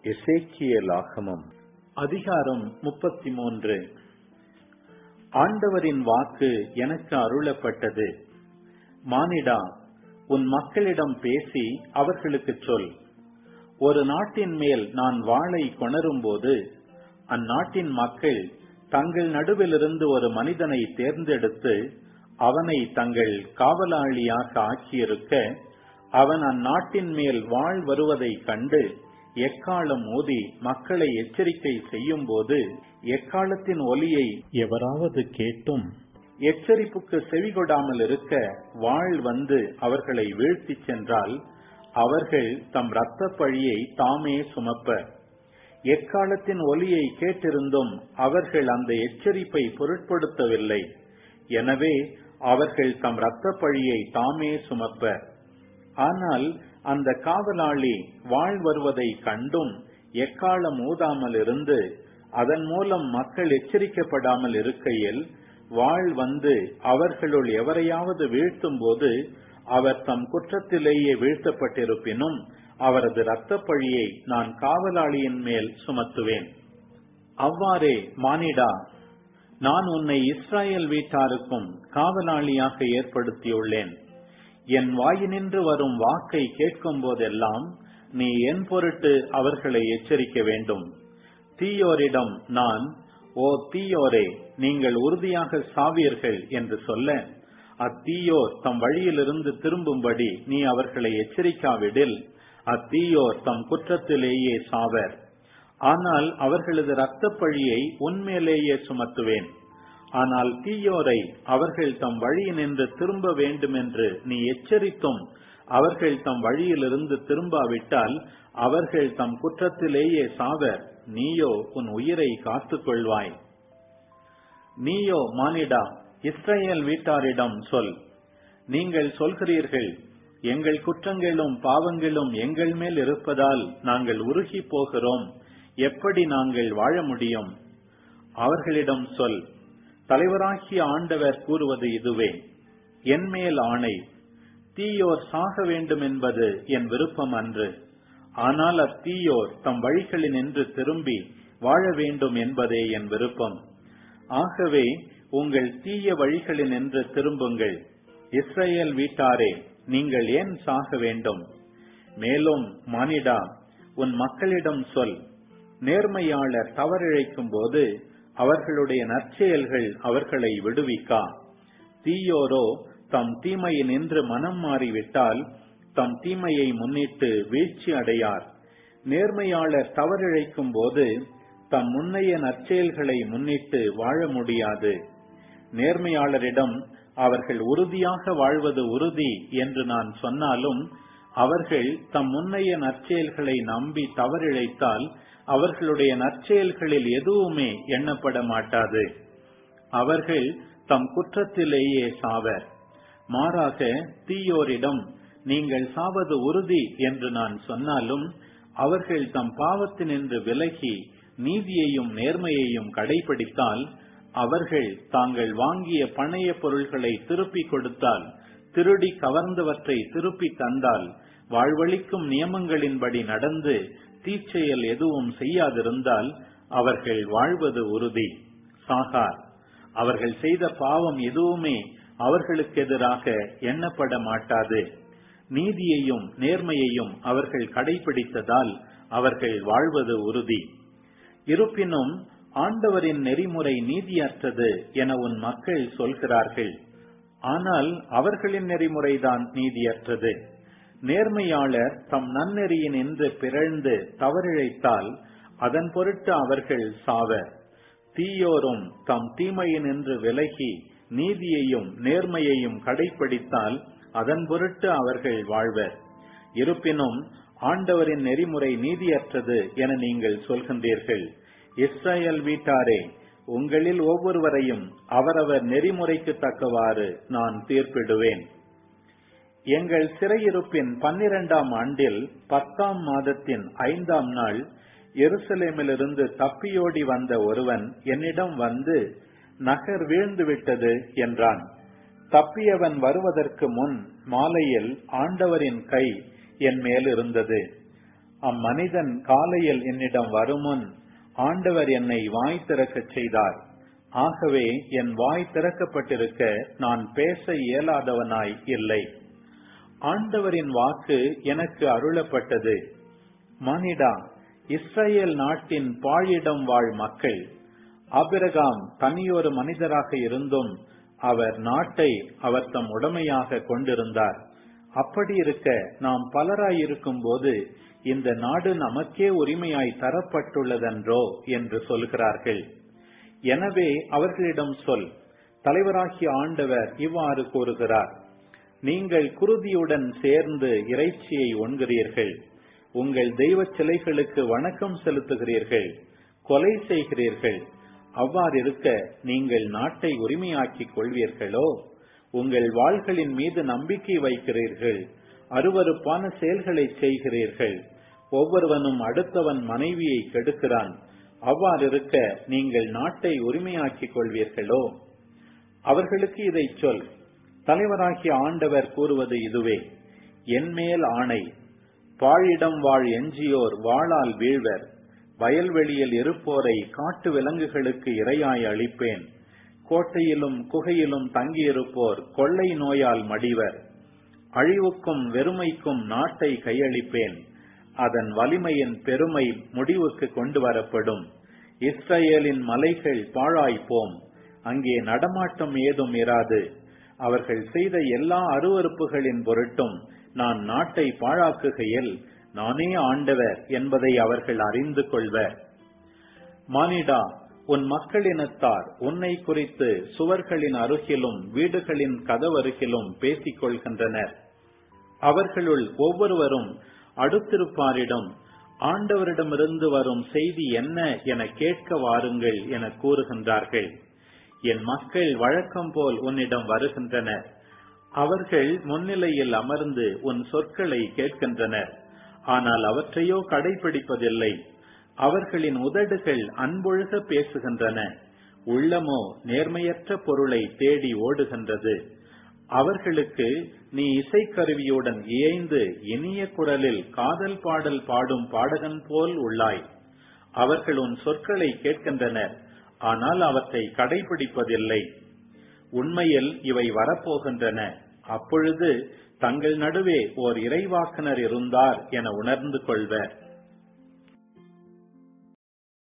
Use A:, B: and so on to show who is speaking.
A: எசேக்கியலாகமம் அதிகாரம் முப்பத்தி மூன்று ஆண்டவரின் வாக்கு எனக்கு அருளப்பட்டது மானிடா உன் மக்களிடம் பேசி அவர்களுக்குச் சொல் ஒரு நாட்டின் மேல் நான் வாளை கொணரும்போது அந்நாட்டின் மக்கள் தங்கள் நடுவிலிருந்து ஒரு மனிதனை தேர்ந்தெடுத்து அவனை தங்கள் காவலாளியாக ஆக்கியிருக்க அவன் அந்நாட்டின் மேல் வாழ் வருவதைக் கண்டு எக்காலம் ஊதி மக்களை எச்சரிக்கை செய்யும் போது எக்காலத்தின் ஒலியை எவராவது கேட்டும் எச்சரிப்புக்கு செவிகொடாமல் இருக்க வாழ் வந்து அவர்களை வீழ்த்திச் சென்றால் அவர்கள் தம் இரத்த பழியை தாமே சுமப்பர் எக்காலத்தின் ஒலியை கேட்டிருந்தும் அவர்கள் அந்த எச்சரிப்பை பொருட்படுத்தவில்லை எனவே அவர்கள் தம் இரத்த பழியை தாமே சுமப்பர் ஆனால் அந்த காவலாளி வாழ் வருவதை கண்டும் எக்காலம் ஊதாமல் இருந்து அதன் மூலம் மக்கள் எச்சரிக்கப்படாமல் இருக்கையில் வாழ் வந்து அவர்களுள் எவரையாவது வீழ்த்தும் போது அவர் தம் குற்றத்திலேயே வீழ்த்தப்பட்டிருப்பினும் அவரது இரத்த பழியை நான் காவலாளியின் மேல் சுமத்துவேன் அவ்வாறே மானிடா நான் உன்னை இஸ்ராயல் வீட்டாருக்கும் காவலாளியாக ஏற்படுத்தியுள்ளேன் என் வாயினின்று வரும் வாக்கை கேட்கும் போதெல்லாம் நீ என் பொருட்டு அவர்களை எச்சரிக்க வேண்டும் தீயோரிடம் நான் ஓ தீயோரே நீங்கள் உறுதியாக சாவீர்கள் என்று சொல்ல அத்தீயோர் தம் வழியிலிருந்து திரும்பும்படி நீ அவர்களை எச்சரிக்காவிடில் அத்தீயோர் தம் குற்றத்திலேயே சாவர் ஆனால் அவர்களது இரத்த பழியை உன்மேலேயே சுமத்துவேன் ஆனால் தீயோரை அவர்கள் தம் வழியினின்று திரும்ப வேண்டும் என்று நீ எச்சரித்தும் அவர்கள் தம் வழியிலிருந்து திரும்பாவிட்டால் அவர்கள் தம் குற்றத்திலேயே சாவர் நீயோ உன் உயிரை காத்துக் கொள்வாய் நீயோ மானிடா இஸ்ரேல் வீட்டாரிடம் சொல் நீங்கள் சொல்கிறீர்கள் எங்கள் குற்றங்களும் பாவங்களும் எங்கள் மேல் இருப்பதால் நாங்கள் உருகி போகிறோம் எப்படி நாங்கள் வாழ முடியும் அவர்களிடம் சொல் தலைவராகிய ஆண்டவர் கூறுவது இதுவே என் மேல் ஆணை தீயோர் சாக வேண்டும் என்பது என் விருப்பம் அன்று ஆனால் அத்தீயோர் தம் வழிகளினின்று திரும்பி வாழ வேண்டும் என்பதே என் விருப்பம் ஆகவே உங்கள் தீய வழிகளினின்று திரும்புங்கள் இஸ்ரேல் வீட்டாரே நீங்கள் ஏன் சாக வேண்டும் மேலும் மானிடா உன் மக்களிடம் சொல் நேர்மையாளர் தவறிழைக்கும் போது அவர்களுடைய நற்செயல்கள் அவர்களை விடுவிக்கா தீயோரோ தம் தீமையை நின்று மனம் மாறிவிட்டால் தம் தீமையை முன்னிட்டு வீழ்ச்சி அடையார் நேர்மையாளர் தவறிழைக்கும் போது தம் முன்னைய நற்செயல்களை முன்னிட்டு வாழ முடியாது நேர்மையாளரிடம் அவர்கள் உறுதியாக வாழ்வது உறுதி என்று நான் சொன்னாலும் அவர்கள் தம் முன்னைய நற்செயல்களை நம்பி தவறிழைத்தால் அவர்களுடைய நற்செயல்களில் எதுவுமே எண்ணப்பட மாட்டாது அவர்கள் தம் குற்றத்திலேயே சாவர் மாறாக தீயோரிடம் நீங்கள் சாவது உறுதி என்று நான் சொன்னாலும் அவர்கள் தம் பாவத்தினின்று விலகி நீதியையும் நேர்மையையும் கடைபிடித்தால் அவர்கள் தாங்கள் வாங்கிய பணைய பொருள்களை திருப்பி கொடுத்தால் திருடி கவர்ந்தவற்றை திருப்பி தந்தால் வாழ்வழிக்கும் நியமங்களின்படி நடந்து தீச்செயல் எதுவும் செய்யாதிருந்தால் அவர்கள் வாழ்வது உறுதி சாகார் அவர்கள் செய்த பாவம் எதுவுமே அவர்களுக்கு எதிராக எண்ணப்பட மாட்டாது நீதியையும் நேர்மையையும் அவர்கள் கடைபிடித்ததால் அவர்கள் வாழ்வது உறுதி இருப்பினும் ஆண்டவரின் நெறிமுறை நீதியற்றது என உன் மக்கள் சொல்கிறார்கள் ஆனால் அவர்களின் நெறிமுறைதான் நீதியற்றது நேர்மையாளர் தம் நன்னெறியின் என்று பிறழ்ந்து தவறிழைத்தால் அதன் பொருட்டு அவர்கள் சாவர் தீயோரும் தம் தீமையினின்று விலகி நீதியையும் நேர்மையையும் கடைபிடித்தால் அதன் பொருட்டு அவர்கள் வாழ்வர் இருப்பினும் ஆண்டவரின் நெறிமுறை நீதியற்றது என நீங்கள் சொல்கின்றீர்கள் இஸ்ரேல் வீட்டாரே உங்களில் ஒவ்வொருவரையும் அவரவர் நெறிமுறைக்கு தக்கவாறு நான் தீர்ப்பிடுவேன் எங்கள் சிறையிருப்பின் பன்னிரண்டாம் ஆண்டில் பத்தாம் மாதத்தின் ஐந்தாம் நாள் எருசலேமிலிருந்து தப்பியோடி வந்த ஒருவன் என்னிடம் வந்து நகர் வீழ்ந்து விட்டது என்றான் தப்பியவன் வருவதற்கு முன் மாலையில் ஆண்டவரின் கை என் மேல் இருந்தது அம்மனிதன் காலையில் என்னிடம் வருமுன் ஆண்டவர் என்னை வாய் திறக்கச் செய்தார் ஆகவே என் வாய் திறக்கப்பட்டிருக்க நான் பேச இயலாதவனாய் இல்லை ஆண்டவரின் வாக்கு எனக்கு அருளப்பட்டது மனிதா இஸ்ரேல் நாட்டின் பாழிடம் வாழ் மக்கள் ஆபிரகாம் தனியொரு மனிதராக இருந்தும் அவர் நாட்டை அவர் தம் உடமையாக கொண்டிருந்தார் அப்படி இருக்க நாம் பலராயிருக்கும் போது இந்த நாடு நமக்கே உரிமையாய் தரப்பட்டுள்ளதென்றோ என்று சொல்கிறார்கள் எனவே அவர்களிடம் சொல் தலைவராகிய ஆண்டவர் இவ்வாறு கூறுகிறார் நீங்கள் குருதியுடன் சேர்ந்து இறைச்சியை உண்கிறீர்கள் உங்கள் தெய்வ சிலைகளுக்கு வணக்கம் செலுத்துகிறீர்கள் கொலை செய்கிறீர்கள் அவ்வாறிருக்க நீங்கள் நாட்டை உரிமையாக்கிக் கொள்வீர்களோ உங்கள் வாள்களின் மீது நம்பிக்கை வைக்கிறீர்கள் அருவருப்பான செயல்களை செய்கிறீர்கள் ஒவ்வொருவனும் அடுத்தவன் மனைவியை கெடுக்கிறான் அவ்வாறிருக்க நீங்கள் நாட்டை உரிமையாக்கிக் கொள்வீர்களோ அவர்களுக்கு இதை சொல் தலைவராகிய ஆண்டவர் கூறுவது இதுவே என்மேல் ஆணை பாழிடம் வாழ் எஞ்சியோர் வாளால் வீழ்வர் வயல்வெளியில் இருப்போரை காட்டு விலங்குகளுக்கு இரையாய் அளிப்பேன் கோட்டையிலும் குகையிலும் தங்கியிருப்போர் கொள்ளை நோயால் மடிவர் அழிவுக்கும் வெறுமைக்கும் நாட்டை கையளிப்பேன் அதன் வலிமையின் பெருமை முடிவுக்கு கொண்டு வரப்படும் இஸ்ரேலின் மலைகள் பாழாய்ப்போம் அங்கே நடமாட்டம் ஏதும் இராது அவர்கள் செய்த எல்லா அருவறுப்புகளின் பொருட்டும் நான் நாட்டை பாழாக்குகையில் நானே ஆண்டவர் என்பதை அவர்கள் அறிந்து கொள்வர் மானிடா உன் மக்களினத்தார் உன்னை குறித்து சுவர்களின் அருகிலும் வீடுகளின் கதவருகிலும் பேசிக் கொள்கின்றனர் அவர்களுள் ஒவ்வொருவரும் அடுத்திருப்பாரிடம் ஆண்டவரிடமிருந்து வரும் செய்தி என்ன என கேட்க வாருங்கள் என கூறுகின்றார்கள் என் மக்கள் வழக்கம் போல் உன்னிடம் வருகின்றனர் அவர்கள் முன்னிலையில் அமர்ந்து உன் சொற்களை கேட்கின்றனர் ஆனால் அவற்றையோ கடைபிடிப்பதில்லை அவர்களின் உதடுகள் அன்பொழுக பேசுகின்றன உள்ளமோ நேர்மையற்ற பொருளை தேடி ஓடுகின்றது அவர்களுக்கு நீ இசைக்கருவியுடன் இயைந்து இனிய குரலில் காதல் பாடல் பாடும் பாடகன் போல் உள்ளாய் அவர்கள் உன் சொற்களை கேட்கின்றனர் ஆனால் அவற்றை கடைபிடிப்பதில்லை உண்மையில் இவை வரப்போகின்றன அப்பொழுது தங்கள் நடுவே ஓர் இறைவாக்கினர் இருந்தார் என உணர்ந்து கொள்வர்